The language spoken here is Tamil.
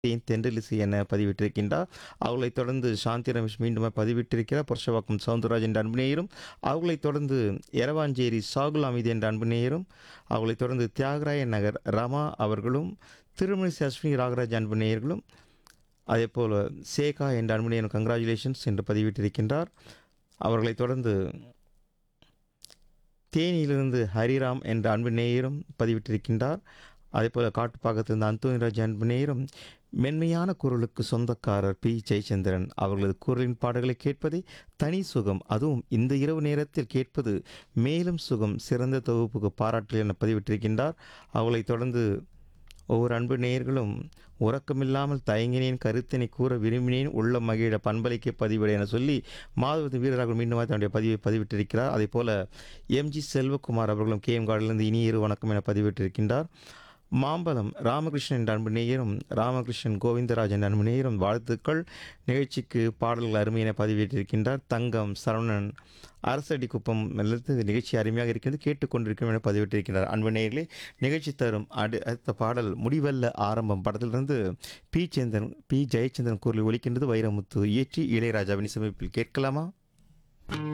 தென்றலிசை என பதிவிட்டிருக்கின்றார் அவர்களைத் தொடர்ந்து சாந்தி ரமேஷ் மீண்டும் பதிவிட்டிருக்கிறார் புருஷவாக்கம் சவுந்தரராஜ் என்ற அன்பு நேயரும் அவர்களைத் தொடர்ந்து எரவாஞ்சேரி சாகுல் அமீது என்ற அன்பு நேயரும் அவர்களைத் தொடர்ந்து தியாகராய நகர் ரமா அவர்களும் திருமணி அஸ்வினி ராகராஜ் அன்பு நேயர்களும் அதேபோல் சேகா என்ற அன்பு நேயரும் கங்க்ராச்சுலேஷன்ஸ் என்று பதிவிட்டிருக்கின்றார் அவர்களைத் தொடர்ந்து தேனியிலிருந்து ஹரிராம் என்ற அன்பு நேயரும் பதிவிட்டிருக்கின்றார் அதேபோல் காட்டுப்பாக்கத்திலிருந்து அந்தோனிராஜ் அன்பு நேயரும் மென்மையான குரலுக்கு சொந்தக்காரர் பி ஜெயச்சந்திரன் அவர்களது குரலின் பாடல்களை கேட்பதே தனி சுகம் அதுவும் இந்த இரவு நேரத்தில் கேட்பது மேலும் சுகம் சிறந்த தொகுப்புக்கு பாராட்டு என பதிவிட்டிருக்கின்றார் அவர்களைத் தொடர்ந்து ஒவ்வொரு அன்பு நேயர்களும் உறக்கமில்லாமல் தயங்கினேன் கருத்தினை கூற விரும்பினேன் உள்ள மகிழ பண்பலைக்கு பதிவிட என சொல்லி மாதவதி வீரராக மீண்டும் தன்னுடைய பதிவை பதிவிட்டிருக்கிறார் அதே போல எம்ஜி செல்வகுமார் அவர்களும் கே எம் கார்டிலிருந்து இனிய இரு வணக்கம் என பதிவிட்டிருக்கின்றார் மாம்பலம் ராமகிருஷ்ணன் என்ற அன்பு நேயரும் ராமகிருஷ்ணன் கோவிந்தராஜ் என்ற அன்பு நேயரும் வாழ்த்துக்கள் நிகழ்ச்சிக்கு பாடல்கள் அருமை என பதிவிட்டிருக்கின்றார் தங்கம் சரவணன் அரசடி குப்பம் நிலத்து நிகழ்ச்சி அருமையாக இருக்கிறது கேட்டுக்கொண்டிருக்கும் என பதிவிட்டிருக்கிறார் அன்பு நேயர்களே நிகழ்ச்சி தரும் அடு அடுத்த பாடல் முடிவல்ல ஆரம்பம் படத்திலிருந்து பி சேந்தன் பி ஜெயச்சந்திரன் குரலில் ஒலிக்கின்றது வைரமுத்து இயற்றி இளையராஜாவின் சமீபில் கேட்கலாமா